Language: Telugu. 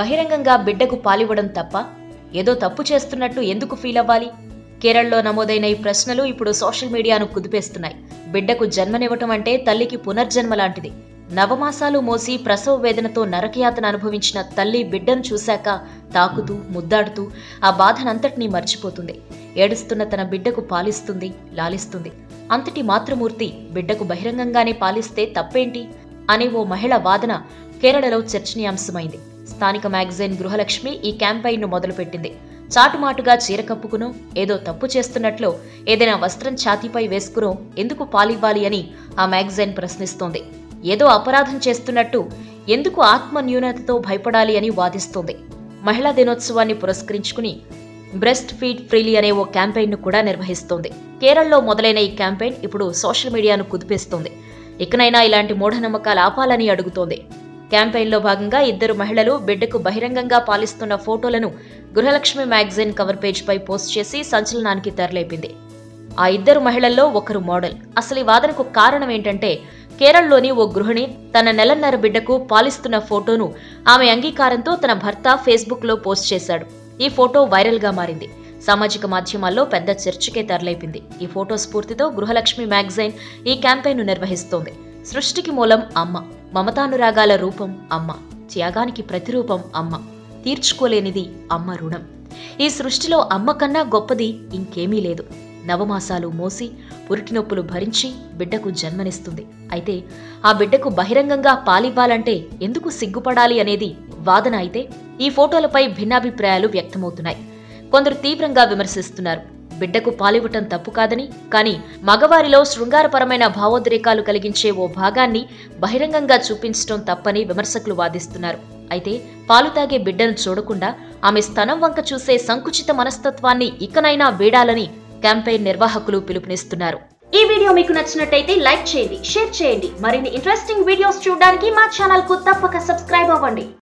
బహిరంగంగా బిడ్డకు పాలివ్వడం తప్ప ఏదో తప్పు చేస్తున్నట్టు ఎందుకు ఫీల్ అవ్వాలి కేరళలో నమోదైన ఈ ప్రశ్నలు ఇప్పుడు సోషల్ మీడియాను కుదిపేస్తున్నాయి బిడ్డకు జన్మనివ్వటం అంటే తల్లికి పునర్జన్మ లాంటిది నవమాసాలు మోసి ప్రసవ వేదనతో నరకయాతన అనుభవించిన తల్లి బిడ్డను చూశాక తాకుతూ ముద్దాడుతూ ఆ బాధనంతటినీ మర్చిపోతుంది ఏడుస్తున్న తన బిడ్డకు పాలిస్తుంది లాలిస్తుంది అంతటి మాతృమూర్తి బిడ్డకు బహిరంగంగానే పాలిస్తే తప్పేంటి అనే ఓ మహిళ వాదన కేరళలో చర్చనీయాంశమైంది స్థానిక మ్యాగజైన్ గృహలక్ష్మి ఈ క్యాంపెయిన్ను మొదలుపెట్టింది చాటుమాటుగా చీర కప్పుకునో ఏదో తప్పు చేస్తున్నట్లు ఏదైనా వస్త్రం ఛాతీపై వేసుకునో ఎందుకు పాలివ్వాలి అని ఆ మ్యాగజైన్ ప్రశ్నిస్తోంది ఏదో అపరాధం చేస్తున్నట్టు ఎందుకు ఆత్మ న్యూనతతో భయపడాలి అని వాదిస్తోంది మహిళా దినోత్సవాన్ని పురస్కరించుకుని బ్రెస్ట్ ఫీడ్ ఫ్రీలీ అనే ఓ క్యాంపెయిన్ను కూడా నిర్వహిస్తోంది కేరళలో మొదలైన ఈ క్యాంపెయిన్ ఇప్పుడు సోషల్ మీడియాను కుదిపేస్తోంది ఇకనైనా ఇలాంటి మూఢనమ్మకాలు ఆపాలని అడుగుతోంది క్యాంపెయిన్లో భాగంగా ఇద్దరు మహిళలు బిడ్డకు బహిరంగంగా పాలిస్తున్న ఫోటోలను గృహలక్ష్మి మ్యాగజైన్ కవర్ పేజ్పై పోస్ట్ చేసి సంచలనానికి తెరలేపింది ఆ ఇద్దరు మహిళల్లో ఒకరు మోడల్ అసలు ఈ వాదనకు కారణం ఏంటంటే కేరళలోని ఓ గృహిణి తన నెలన్నర బిడ్డకు పాలిస్తున్న ఫోటోను ఆమె అంగీకారంతో తన భర్త ఫేస్బుక్లో పోస్ట్ చేశాడు ఈ ఫోటో వైరల్గా మారింది సామాజిక మాధ్యమాల్లో పెద్ద చర్చకే తెరలేపింది ఈ ఫోటో స్ఫూర్తితో గృహలక్ష్మి మ్యాగజైన్ ఈ క్యాంపెయిన్ను నిర్వహిస్తోంది సృష్టికి మూలం అమ్మ మమతానురాగాల రూపం అమ్మ త్యాగానికి ప్రతిరూపం అమ్మ తీర్చుకోలేనిది అమ్మ రుణం ఈ సృష్టిలో అమ్మ కన్నా గొప్పది ఇంకేమీ లేదు నవమాసాలు మోసి పురిటి నొప్పులు భరించి బిడ్డకు జన్మనిస్తుంది అయితే ఆ బిడ్డకు బహిరంగంగా పాలివ్వాలంటే ఎందుకు సిగ్గుపడాలి అనేది వాదన అయితే ఈ ఫోటోలపై భిన్నాభిప్రాయాలు వ్యక్తమవుతున్నాయి కొందరు తీవ్రంగా విమర్శిస్తున్నారు బిడ్డకు పాలివ్వటం తప్పు కాదని కానీ మగవారిలో శృంగారపరమైన భావోద్రేకాలు కలిగించే ఓ భాగాన్ని బహిరంగంగా చూపించడం తప్పని విమర్శకులు వాదిస్తున్నారు అయితే పాలు తాగే బిడ్డను చూడకుండా ఆమె స్తనం వంక చూసే సంకుచిత మనస్తత్వాన్ని ఇకనైనా వీడాలని క్యాంపెయిన్ నిర్వాహకులు పిలుపునిస్తున్నారు ఈ వీడియో మీకు నచ్చినట్టయితే లైక్ చేయండి షేర్ చేయండి మరిన్ని ఇంట్రెస్టింగ్ వీడియోస్ చూడడానికి మా ఛానల్ కు తప్పక సబ్స్క్రైబ్ అవ్వండి